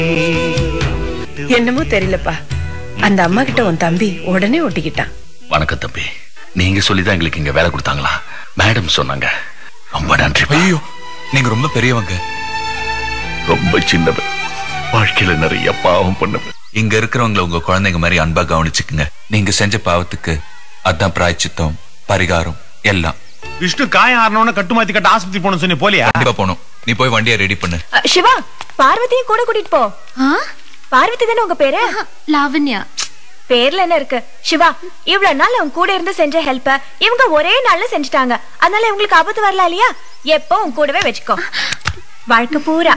என்னமோ தெரியலப்பா அந்த அம்மா கிட்ட உன் தம்பி உடனே ஒட்டிக்கிட்டான் வணக்கம் தம்பி நீங்க சொல்லிதான் எங்களுக்கு இங்க வேலை கொடுத்தாங்களா மேடம் சொன்னாங்க ரொம்ப நன்றி ஐயோ நீங்க ரொம்ப பெரியவங்க ரொம்ப சின்னவன் வாழ்க்கையில நிறைய பாவம் பண்ணவன் இங்க இருக்கிறவங்கள உங்க குழந்தைங்க மாதிரி அன்பா கவனிச்சுக்குங்க நீங்க செஞ்ச பாவத்துக்கு அதான் பிராய்ச்சித்தம் பரிகாரம் எல்லாம் விஷ்ணு காயம் ஆறணும்னு கட்டு மாத்தி கட்ட ஆஸ்பத்திரி போகணும் சொன்னி போலியா கண்டிப்பா போகணும் நீ போய் வண்டியை ரெடி பண்ணு அ, சிவா பார்வதியும் கூட கூட்டிட்டு போ ஆ? பார்வதி தானே உங்க பேரு லாவண்யா பேர்ல என்ன இருக்கு சிவா இவ்வளவு நாள் அவங்க கூட இருந்து செஞ்ச ஹெல்ப்ப இவங்க ஒரே நாள்ல செஞ்சுட்டாங்க அதனால இவங்களுக்கு ஆபத்து வரல இல்லையா எப்போ உன் கூடவே வச்சுக்கோ வாழ்க்கை பூரா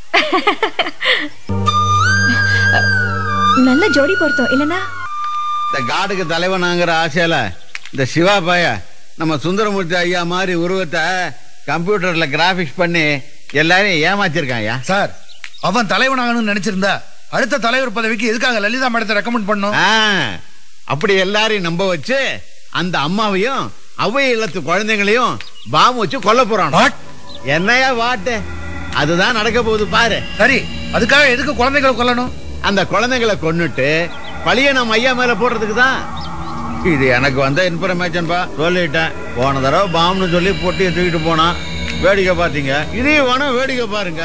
நல்ல ஜோடி பொருத்தம் இல்லனா இந்த காடுக்கு தலைவனாங்கிற ஆசையில இந்த சிவா பைய நம்ம சுந்தரமூர்த்தி ஐயா மாதிரி உருவத்தை கம்ப்யூட்டர்ல கிராபிக்ஸ் பண்ணி எல்லாரையும் ஏமாத்திருக்கான் ஐயா சார் அவன் தலைவனாகணும்னு நினைச்சிருந்தா அடுத்த தலைவர் பதவிக்கு எதுக்காக லலிதா மேடத்தை ரெக்கமெண்ட் பண்ணோம் ஆ, அப்படி எல்லாரையும் நம்ப வச்சு அந்த அம்மாவையும் அவை இல்லத்து குழந்தைங்களையும் பாம் வச்சு கொல்ல போறான் What? என்னையா வாட்டு அதுதான் நடக்க போகுது பாரு சரி அதுக்காக எதுக்கு குழந்தைகளை கொல்லணும் அந்த குழந்தைங்களை கொன்னுட்டு பழிய நம்ம ஐயா மேல போடுறதுக்கு தான் இது எனக்கு வந்த இன்ஃபர்மேஷன் பா சொல்லிட்டேன் போன தடவை பாம்னு சொல்லி பொட்டியை தூக்கிட்டு போனான் வேடிக்கை பார்த்தீங்க இதையும் வேணா வேடிக்கை பாருங்க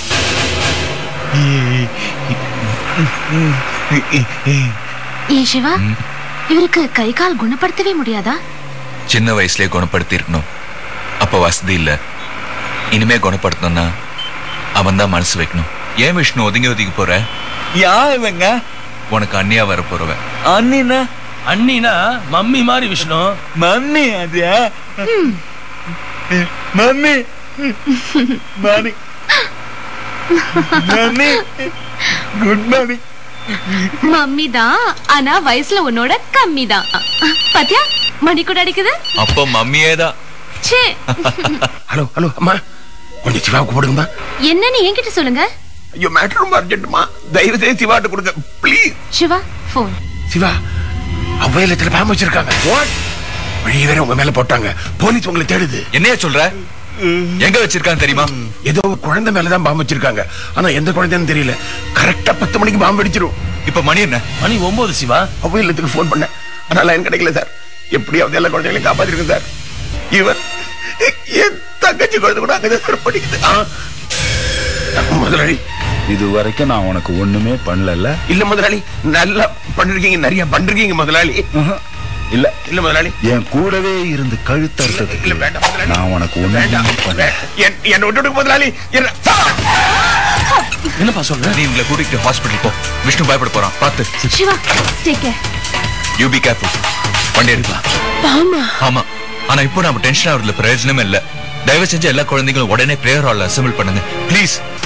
ஏன் சிவா இவருக்கு கை கால் குணப்படுத்தவே முடியாதா சின்ன வயசுலயே குணப்படுத்தி இருக்கணும் அப்ப வசதி இல்ல இனிமே குணப்படுத்தணும்னா அவன் தான் மனசு வைக்கணும் ஏன் விஷ்ணு ஒதுங்கி ஒதுங்கி போற யா இவங்க உனக்கு அண்ணியா வர போறவன் அண்ணினா அண்ணினா மம்மி மாதிரி விஷ்ணு மம்மி அது mummy morning mummy good morning mummy தான் ஆனா வயசுல உன்னோட கம்மி தான் பாத்தியா மணி கூட அடிக்குது அப்போ மம்மியே தான் ச்சே ஹலோ ஹலோ அம்மா கொஞ்சம் சிவாவுக்கு போடுங்கம்மா என்னன்னு என்கிட்ட சொல்லுங்க ஐயோ மேட்ரு ரொம்ப அர்ஜென்ட்மா தயவு செய்து சிவாட்டு கொடுங்க ப்ளீஸ் சிவா போன் சிவா அவ்வையிலத்துல பாம்பு வச்சிருக்காங்க வழி வேற உங்க மேல போட்டாங்க போலீஸ் உங்களை தேடுது என்னைய சொல்ற எங்க வச்சிருக்கான்னு தெரியுமா ஏதோ ஒரு குழந்தை மேலதான் பாம்பு வச்சிருக்காங்க ஆனா எந்த குழந்தைன்னு தெரியல கரெக்டா பத்து மணிக்கு பாம்பு வெடிச்சிரும் இப்ப மணி என்ன மணி ஒன்பது சிவா அவ்வையிலத்துக்கு ஃபோன் பண்ணேன் ஆனா லைன் கிடைக்கல சார் எப்படியாவது எல்லா குழந்தைகளையும் காப்பாத்திருக்கேன் சார் இவன் என் தங்கச்சி குழந்தை கூட அங்கதான் சார் படிக்குது ஆ. முதலாளி இது வரைக்கும் நான் உனக்கு ஒண்ணுமே பண்ணல இல்ல முதலாளி நல்லா பண்ணிருக்கீங்க நிறைய பண்ணிருக்கீங்க முதலாளி இல்ல இல்ல முதலாளி என் கூடவே இருந்து இல்ல கழுத்தறுத்ததுக்கு வேண்டாம் முதலாளி நான் உனக்கு வேண்டாம் ஒண்ணுமே பண்ணல வே- என்- என்னை விட்டுட்டு முதலாளி என்ன- என்னப்பா சொல்ற நீ உங்களை கூட்டிட்டு ஹாஸ்பிட்டல் போ விஷ்ணு பயப்பட போறான் பார்த்து Siva take care you be careful வண்டி எடுக்கலாம் ஆமா ஆனா இப்போ நம்ம டென்ஷன் ஆகுறதுல பிரயோஜனமே இல்ல தயவு செஞ்சு எல்லா குழந்தைங்களும் உடனே பிரேயர் ஹால்ல அசெம்பிள் பண்ணுங்க ப்ளீஸ்